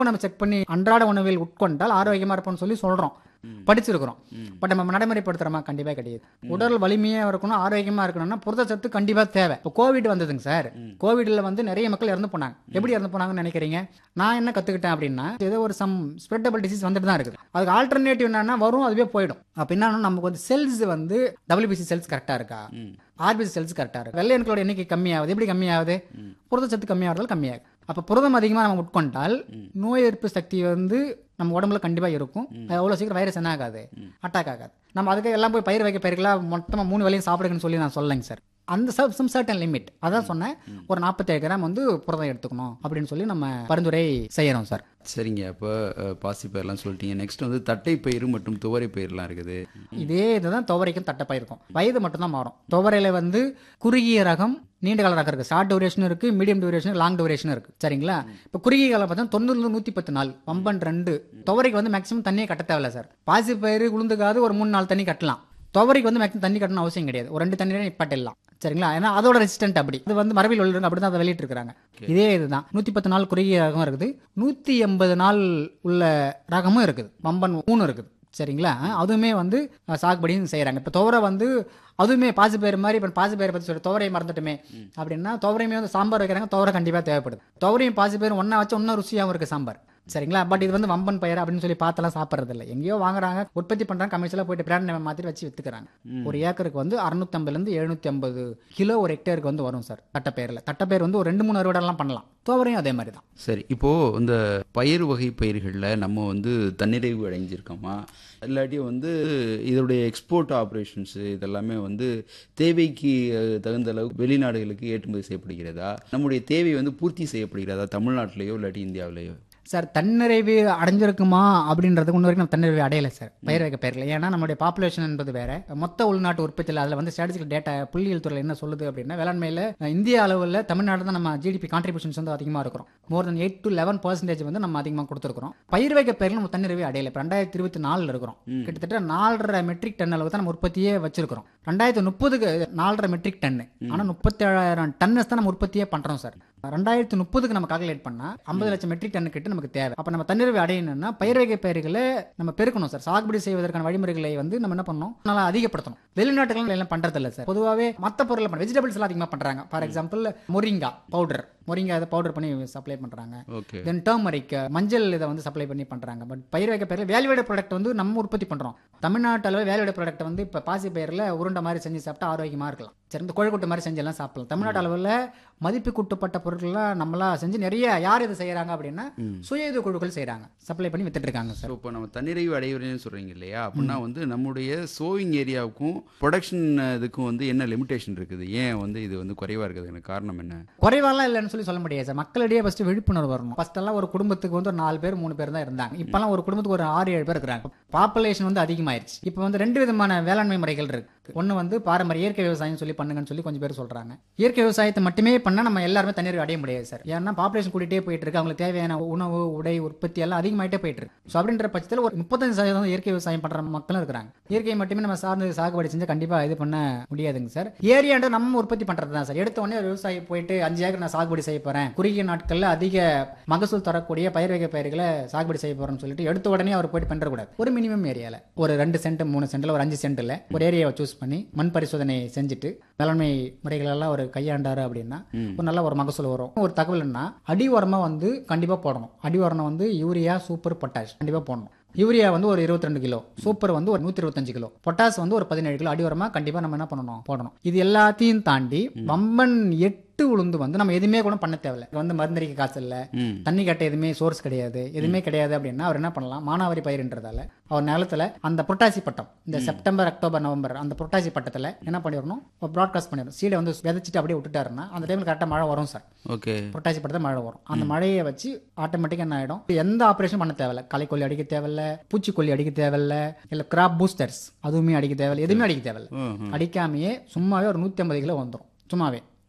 நம்ம செக் பண்ணி அன்றாட உணவில் உட்கொண்டால் ஆரோக்கியமா இருப்போம்னு சொல்லி சொல்றோம் படிச்சிருக்கிறோம் பட் நம்ம நடைமுறைப்படுத்துறோமா கண்டிப்பா கிடையாது உடல் வலிமையா இருக்கணும் ஆரோக்கியமா இருக்கணும்னா புரதச்சத்து கண்டிப்பா தேவை இப்போ கோவிட் வந்ததுங்க சார் கோவிட்ல வந்து நிறைய மக்கள் இறந்து போனாங்க எப்படி இறந்து போனாங்கன்னு நினைக்கிறீங்க நான் என்ன கத்துக்கிட்டேன் அப்படின்னா ஏதோ ஒரு சம் ஸ்ப்ரெட்டபிள் டிசீஸ் வந்துட்டு தான் இருக்குது அதுக்கு ஆல்டர்னேட்டிவ் என்னன்னா வரும் அதுவே போயிடும் அப்ப என்னன்னா நமக்கு வந்து செல்ஸ் வந்து டபிள்யூபிசி செல்ஸ் கரெக்டா இருக்கா ஆர்பிசி செல்ஸ் கரெக்டா இருக்கு வெள்ளை அணுக்களோட எண்ணிக்கை கம்மியாகுது எப்படி கம்மியாகுது புரதச்சத்து கம்மியாகிறதால கம்மியாகுது அப்ப புரதம் அதிகமா நம்ம உட்கொண்டால் நோய் எதிர்ப்பு சக்தி வந்து நம்ம உடம்புல கண்டிப்பா இருக்கும் அது அவ்வளவு சீக்கிரம் வைரஸ் என்ன ஆகாது அட்டாக் ஆகாது நம்ம அதுக்கு எல்லாம் போய் பயிர் வைக்க பயிர்களாக மொத்தமா மூணு வேலையும் சாப்பிடுங்கன்னு சொல்லி நான் சொல்லலைங்க சார் அந்த சம் சர்டன் லிமிட் அதான் சொன்னேன் ஒரு நாற்பத்தேழு கிராம் வந்து புரதம் எடுத்துக்கணும் அப்படின்னு சொல்லி நம்ம பரிந்துரை செய்யறோம் சார் சரிங்க அப்போ பாசிப்பயிரெலாம் சொல்லிட்டீங்க நெக்ஸ்ட் வந்து தட்டைப்பயிறு மற்றும் துவரை பயிரெலாம் இருக்குது இதே இதுதான் துவரைக்கும் தட்டைப்பயிருக்கும் வயது மட்டும்தான் மாறும் துவரையில வந்து குறுகிய ரகம் நீண்ட கால ரகம் இருக்கு ஷார்ட் டியூரேஷன் இருக்கு மீடியம் டியூரேஷன் லாங் டியூரேஷன் இருக்கு சரிங்களா இப்போ குறுகிய காலம் பார்த்தா தொண்ணூறுல நூத்தி பத்து நாள் பம்பன் ரெண்டு துவரைக்கு வந்து மேக்ஸிமம் தண்ணியே கட்ட தேவையில்ல சார் பாசி பயிறு உளுந்துக்காது ஒரு மூணு நாள் தண்ணி கட்டலாம் துவரைக்கு வந்து மேக்ஸிமம் தண்ணி கட்டணும் அவசியம் கிடையாது ஒரு ரெண்டு தண்ணி நிப்பாட்டிடலாம் சரிங்களா ஏன்னா அதோட ரெசிஸ்டன்ட் அப்படி அது வந்து மரபில் உள்ளவங்க அப்படி தான் அதை வெளியிட்டு இருக்காங்க இதே இதுதான் நூத்தி பத்து நாள் குறுகிய ரகம் இருக்குது நூத்தி எண்பது நாள் உள்ள ரகமும் இருக்குது பம்பன் மூணு இருக்குது சரிங்களா அதுவுமே வந்து அஹ், சாகுபடியும் செய்கிறாங்க இப்போ துவரை வந்து அதுவுமே பாசிப்பயிறு மாதிரி இப்போ பாசிப்பயிரை பற்றி சொல்லி துவரையை மறந்துட்டுமே அப்படின்னா துவரையுமே வந்து சாம்பார் வைக்கிறாங்க துவரை கண்டிப்பாக தேவைப்படுது துவரையும் பாசிப்பயிரும் ஒன்றா வச்சு இன்னும் ருசியாகவும் இருக்குது சாம்பார் சரிங்களா பட் இது வந்து வம்பன் பயிர் அப்படின்னு சொல்லி பார்த்தெல்லாம் சாப்பிட்றது இல்லை எங்கேயோ வாங்குறாங்க உற்பத்தி பண்ணுறாங்க கமர்ஷியலாக போயிட்டு பிராண்ட் நேம் மாற்றி வச்சு வித்துக்கிறாங்க ஒரு ஏக்கருக்கு வந்து அறுநூத்தம்பதுலேருந்து எழுநூத்தி ஐம்பது கிலோ ஒரு ஹெக்டேருக்கு வந்து வரும் சார் தட்டைப்பயிரில் தட்டைப்பயிர் வந்து ஒரு ரெண்டு மூணு அறுவடைலாம் பண்ணலாம் துவரையும் அதே மாதிரி தான் சரி இப்போது இந்த பயிர் வகை பயிர்களில் நம்ம வந்து தன்னிறைவு அடைஞ்சிருக்கோமா இல்லாட்டி வந்து இதோடைய எக்ஸ்போர்ட் ஆப்ரேஷன்ஸு இதெல்லாமே வந்து தேவைக்கு அஹ், தகுந்த அளவு வெளிநாடுகளுக்கு ஏற்றுமதி செய்யப்படுகிறதா நம்முடைய தேவை வந்து பூர்த்தி செய்யப்படுகிறதா தமிழ்நாட்டிலேயோ இல்லாட்டி இந்தியாவிலேயோ சார் தன்னிறைவு அடைஞ்சிருக்குமா அப்படின்றதுக்கு இன்ன வரைக்கும் நம்ம தன்னிறைவு அடையலை சார் பயிர் வைக்க பயிரில் ஏன்னா நம்மளுடைய பாப்புலேஷன் என்பது வேற மொத்த உள்நாட்டு உற்பத்தியில் அதில் வந்து ஸ்டாட்டிஸ்டிக்கல் டேட்டா புள்ளியியல் துறையில் என்ன சொல்லுது அப்படின்னா வேளாண்மையில் இந்திய அளவில் தமிழ்நாடு தான் நம்ம ஜிடிபி கான்ட்ரிபியூஷன்ஸ் வந்து அதிகமாக இருக்கிறோம் more then eight to eleven percentage வந்து நம்ம அதிகமாக கொடுத்துருக்கிறோம் பயிர் வைக்க பயிரில் நம்ம தன்னிறைவு அடையலை இப்போ ரெண்டாயிரத்தி இருபத்தி நாலில் இருக்கிறோம் கிட்டத்தட்ட நாலரை மெட்ரிக் டன் அளவு தான் நம்ம உற்பத்தியே வச்சிருக்கிறோம் ரெண்டாயிரத்தி முப்பதுக்கு நாலரை மெட்ரிக் டன்னு ஆனால் முப்பத்தேழாயிரம் டன்னஸ் தான் நம்ம உற்பத்தியே பண்ணுறோம் சார் ரெண்டாயிரத்தி முப்பதுக்கு நம்ம கால்குலேட் பண்ணா ஐம்பது லட்சம் மெட்ரிக் டன் கிட்ட நமக்கு தேவை அப்ப நம்ம தன்னிறைவு அடையணும்னா பயிர் வகை பயிர்களை நம்ம பெருக்கணும் சார் சாகுபடி செய்வதற்கான வழிமுறைகளை வந்து நம்ம என்ன பண்ணணும் நல்லா அதிகப்படுத்தணும் வெளிநாட்டுகள் எல்லாம் பண்றது இல்ல சார் பொதுவாகவே மத்த பொருளை பண்ண வெஜிடபிள்ஸ் எல்லாம் அதிகமா பண்றாங்க for example moringa powder moringa இதை பவுடர் பண்ணி சப்ளை பண்றாங்க ஓகே தென் டர்மரிக் மஞ்சள் இதை வந்து சப்ளை பண்ணி பண்றாங்க பட் பயிர் வைக்க பயிரில் வேல்யூவேட் ப்ராடக்ட் வந்து நம்ம உற்பத்தி பண்றோம் தமிழ்நாட்டு அளவில் வேல்யூவேட் ப்ராடக்ட் வந்து இப்போ பாசி பயிரில் உருண்டை மாதிரி செஞ்சு சாப்பிட்டா ஆரோக்கியமா இருக்கலாம் சரி இந்த கொழுக்கட்டை மாதிரி செஞ்சு எல்லாம் சாப்பிடலாம் தமிழ்நாட்டு அளவில் மதிப்பு கூட்டப்பட்ட பொருட்கள்லாம் நம்மளா செஞ்சு நிறைய யார் இது செய்யறாங்க அப்படின்னா சுய இது குழுக்கள் செய்றாங்க சப்ளை பண்ணி வித்துட்டு இருக்காங்க சார் ஸோ இப்போ நம்ம தன்னிறைவு அடைவதுன்னு சொல்கிறீங்க இல்லையா அப்படின்னா வந்து நம்முடைய சோவிங் ஏரியாவுக்கும் ப்ரொடக்ஷன் இதுக்கும் வந்து என்ன லிமிடேஷன் இருக்குது ஏன் வந்து இது வந்து குறைவாக இருக்குதுன்னு காரணம் என்ன குறைவாலாம் இல்லைன்னு சொல்லி சொல்ல முடியாது சார் மக்களிடையே ஃபர்ஸ்ட் விழிப்புணர்வு வரணும் ஃபர்ஸ்ட் எல்லாம் ஒரு குடும்பத்துக்கு வந்து ஒரு நாலு பேர் மூணு பேர் தான் இருந்தாங்க இப்பெல்லாம் ஒரு குடும்பத்துக்கு ஒரு ஆறு ஏழு பேர் இருக்கிறாங்க பாப்புலேஷன் வந்து அதிகமாயிருச்சு இப்போ வந்து ரெண்டு விதமான வேளாண்மை முறைகள் இருக்கு ஒன்று வந்து பாரம்பரிய இயற்கை விவசாயம் சொல்லி பண்ணுங்கன்னு சொல்லி கொஞ்சம் பேர் சொல்றாங்க இயற்கை விவசாயத்தை மட்டுமே பண்ணா நம்ம எல்லாருமே தண்ணீர் அடைய முடியாது சார் ஏன்னா பாப்புலேஷன் கூட்டிகிட்டே போயிட்டு இருக்கு அவங்களுக்கு தேவையான உணவு உடை உற்பத்தி எல்லாம் அதிகமாயிட்டே போயிட்டு இருக்கு ஸோ அப்படின்ற பட்சத்தில் ஒரு முப்பத்தஞ்சு சதவீதம் இயற்கை விவசாயம் பண்ற மக்களும் இருக்கிறாங்க இயற்கை மட்டுமே நம்ம சார்ந்து சாகுபடி செஞ்சா கண்டிப்பா இது பண்ண முடியாதுங்க சார் ஏரியாண்டு நம்ம உற்பத்தி பண்றது தான் சார் எடுத்த உடனே ஒரு விவசாயி போயிட்டு அஞ்சு ஏக்கர் நான் சாகுபடி செய்ய போறேன் குறுகிய நாட்கள்ல அதிக மகசூல் தரக்கூடிய பயிர் வகை பயிர்களை சாகுபடி செய்ய போறேன்னு சொல்லிட்டு எடுத்த உடனே அவர் போயிட்டு பண்ணக்கூடாது ஒரு மினிமம் ஏரியால ஒரு ரெண்டு சென்ட் மூணு சென்ட்ல ஒரு அஞ்சு சென்ட்ல ஒரு ஏரியாவை சூஸ் பண்ணி மண் பரிசோதனை செஞ்சுட்டு வேளாண்மை முறைகள் எல்லாம் ஒரு கையாண்டாரு அப்படின்னா ஒரு நல்ல ஒரு மகசூல் வரும் ஒரு தகவல்னா அடி உரமா வந்து கண்டிப்பா போடணும் அடி உரம் வந்து யூரியா சூப்பர் பொட்டாஷ் கண்டிப்பா போடணும் யூரியா வந்து ஒரு 22 கிலோ சூப்பர் வந்து ஒரு நூத்தி இருபத்தஞ்சு கிலோ பொட்டாஸ் வந்து ஒரு பதினேழு கிலோ அடி உரமா கண்டிப்பா நம்ம என்ன பண்ணணும் போடணும் இது எல்லாத்தையும் தாண்டி வம்பன் எட்டு உளுந்து வந்து நம்ம எதுவுமே கூட பண்ண தேவையில்ல இது வந்து மருந்தடிக்க காசு இல்ல ம் தண்ணி கட்ட எதுவுமே சோர்ஸ் கிடையாது எதுவுமே கிடையாது அப்படின்னா அவர் என்ன பண்ணலாம் மானாவாரி பயிர்ன்றதால அவர் நிலத்துல அந்த புரட்டாசி பட்டம் இந்த செப்டம்பர் அக்டோபர் நவம்பர் அந்த புரட்டாசி பட்டத்துல என்ன பண்ணிடணும் ப்ராட்காஸ்ட் பண்ணிடணும் சீடை வந்து விதைச்சிட்டு அப்படியே விட்டுட்டாருன்னா அந்த டைம்ல கரெக்டாக மழை வரும் சார் ஓகே புரட்டாசி பட்டத்தில் மழை வரும் அந்த மழையை வச்சு ஆட்டோமேட்டிக்காக என்ன ஆகிடும் எந்த ஆப்ரேஷன் பண்ண தேவையில்ல களைக்கொல்லி அடிக்க தேவையில்ல பூச்சிக்கொல்லி அடிக்க தேவையில்ல இல்லை கிராப் பூஸ்டர்ஸ் அதுவுமே அடிக்க தேவையில்ல எதுவுமே அடிக்க தேவையில்ல ம் ம். அடிக்காமையே சும்மாவே ஒரு நூற்றி ஐம்பது கிலோ வந்துடும் சும்மாவே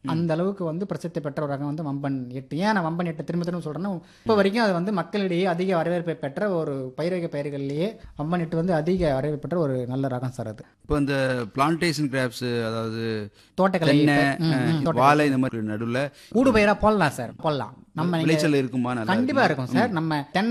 அந்த அளவுக்கு வந்து பிரசித்தி பெற்ற ஒரு ரகம் வந்து வம்பன் எட்டு ஏன் நான் வம்பன் எட்டு திரும்ப திரும்ப சொல்றேன்னா இப்போ வரைக்கும் அது வந்து மக்களிடையே அதிக வரவேற்பை பெற்ற ஒரு பயிரக பயிர்கள்லேயே வம்பன் எட்டு வந்து அதிக வரவேற்பு பெற்ற ஒரு நல்ல ரகம் சார் அது இப்போ இந்த பிளான்டேஷன் கிராப்ஸ் அதாவது தோட்டக்கலை தென்னை ம், ம், அஹ், தோட்டக்கலை. வாழை இந்த மாதிரி நடுவில் ஊடு பயிரா போடலாம் சார் போடலாம் நம்ம நீங்க விளைச்சல் இருக்குமா நல்லா கண்டிப்பா இருக்கும் சார் நம்ம தென்னை